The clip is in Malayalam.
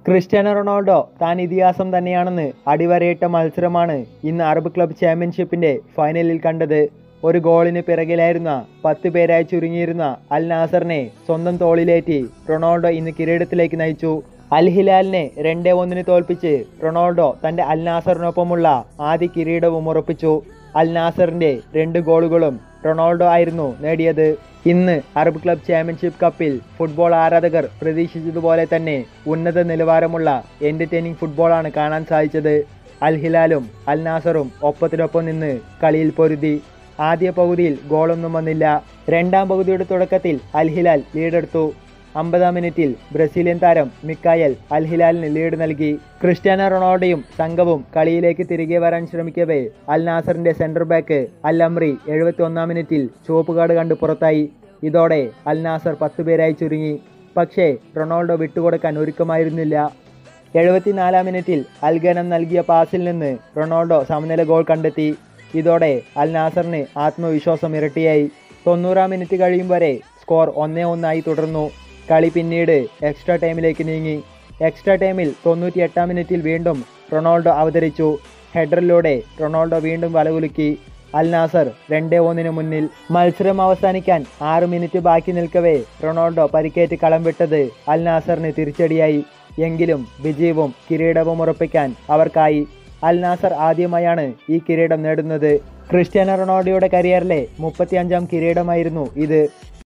ക്രിസ്ത്യാനോ റൊണാൾഡോ താൻ ഇതിഹാസം തന്നെയാണെന്ന് അടിവരയിട്ട മത്സരമാണ് ഇന്ന് അറബ് ക്ലബ് ചാമ്പ്യൻഷിപ്പിന്റെ ഫൈനലിൽ കണ്ടത് ഒരു ഗോളിന് പിറകിലായിരുന്ന പത്ത് പേരായി ചുരുങ്ങിയിരുന്ന അൽ നാസറിനെ സ്വന്തം തോളിലേറ്റി റൊണാൾഡോ ഇന്ന് കിരീടത്തിലേക്ക് നയിച്ചു അൽ ഹിലാലിനെ രണ്ടേ ഒന്നിന് തോൽപ്പിച്ച് റൊണാൾഡോ തന്റെ അൽ നാസറിനൊപ്പമുള്ള ആദ്യ കിരീടവും ഉറപ്പിച്ചു അൽ നാസറിന്റെ രണ്ട് ഗോളുകളും റൊണാൾഡോ ആയിരുന്നു നേടിയത് ഇന്ന് അറബ് ക്ലബ് ചാമ്പ്യൻഷിപ്പ് കപ്പിൽ ഫുട്ബോൾ ആരാധകർ പ്രതീക്ഷിച്ചതുപോലെ തന്നെ ഉന്നത നിലവാരമുള്ള എന്റർടൈനിങ് ഫുട്ബോളാണ് കാണാൻ സാധിച്ചത് അൽ ഹിലാലും അൽ നാസറും ഒപ്പത്തിനൊപ്പം നിന്ന് കളിയിൽ പൊരുതി ആദ്യ പകുതിയിൽ ഗോളൊന്നും വന്നില്ല രണ്ടാം പകുതിയുടെ തുടക്കത്തിൽ അൽ ഹിലാൽ ലീഡെടുത്തു അമ്പതാം മിനിറ്റിൽ ബ്രസീലിയൻ താരം മിക്കായൽ അൽ ഹിലാലിന് ലീഡ് നൽകി ക്രിസ്ത്യാനോ റൊണാൾഡോയും സംഘവും കളിയിലേക്ക് തിരികെ വരാൻ ശ്രമിക്കവേ അൽ നാസറിന്റെ സെന്റർ ബാക്ക് അൽ അമ്രി എഴുപത്തി ഒന്നാം മിനിറ്റിൽ ചുവപ്പ് കാർഡ് കണ്ട് പുറത്തായി ഇതോടെ അൽ നാസർ പത്ത് പേരായി ചുരുങ്ങി പക്ഷേ റൊണാൾഡോ വിട്ടുകൊടുക്കാൻ ഒരുക്കമായിരുന്നില്ല എഴുപത്തിനാലാം മിനിറ്റിൽ അൽഗനം നൽകിയ പാസിൽ നിന്ന് റൊണാൾഡോ സമനില ഗോൾ കണ്ടെത്തി ഇതോടെ അൽ നാസറിന് ആത്മവിശ്വാസം ഇരട്ടിയായി തൊണ്ണൂറാം മിനിറ്റ് കഴിയും വരെ സ്കോർ ഒന്നേ ഒന്നായി തുടർന്നു കളി പിന്നീട് എക്സ്ട്രാ ടൈമിലേക്ക് നീങ്ങി എക്സ്ട്രാ ടൈമിൽ തൊണ്ണൂറ്റി എട്ടാം മിനിറ്റിൽ വീണ്ടും റൊണാൾഡോ അവതരിച്ചു ഹെഡറിലൂടെ റൊണാൾഡോ വീണ്ടും വലകുലുക്കി അൽ നാസർ രണ്ടേ ഒന്നിന് മുന്നിൽ മത്സരം അവസാനിക്കാൻ ആറ് മിനിറ്റ് ബാക്കി നിൽക്കവേ റൊണാൾഡോ പരിക്കേറ്റ് കളം വിട്ടത് അൽ നാസറിന് തിരിച്ചടിയായി എങ്കിലും വിജയവും കിരീടവും ഉറപ്പിക്കാൻ അവർക്കായി അൽ നാസർ ആദ്യമായാണ് ഈ കിരീടം നേടുന്നത് ക്രിസ്ത്യാനോ റൊണാൾഡോയുടെ കരിയറിലെ മുപ്പത്തിയഞ്ചാം കിരീടമായിരുന്നു ഇത്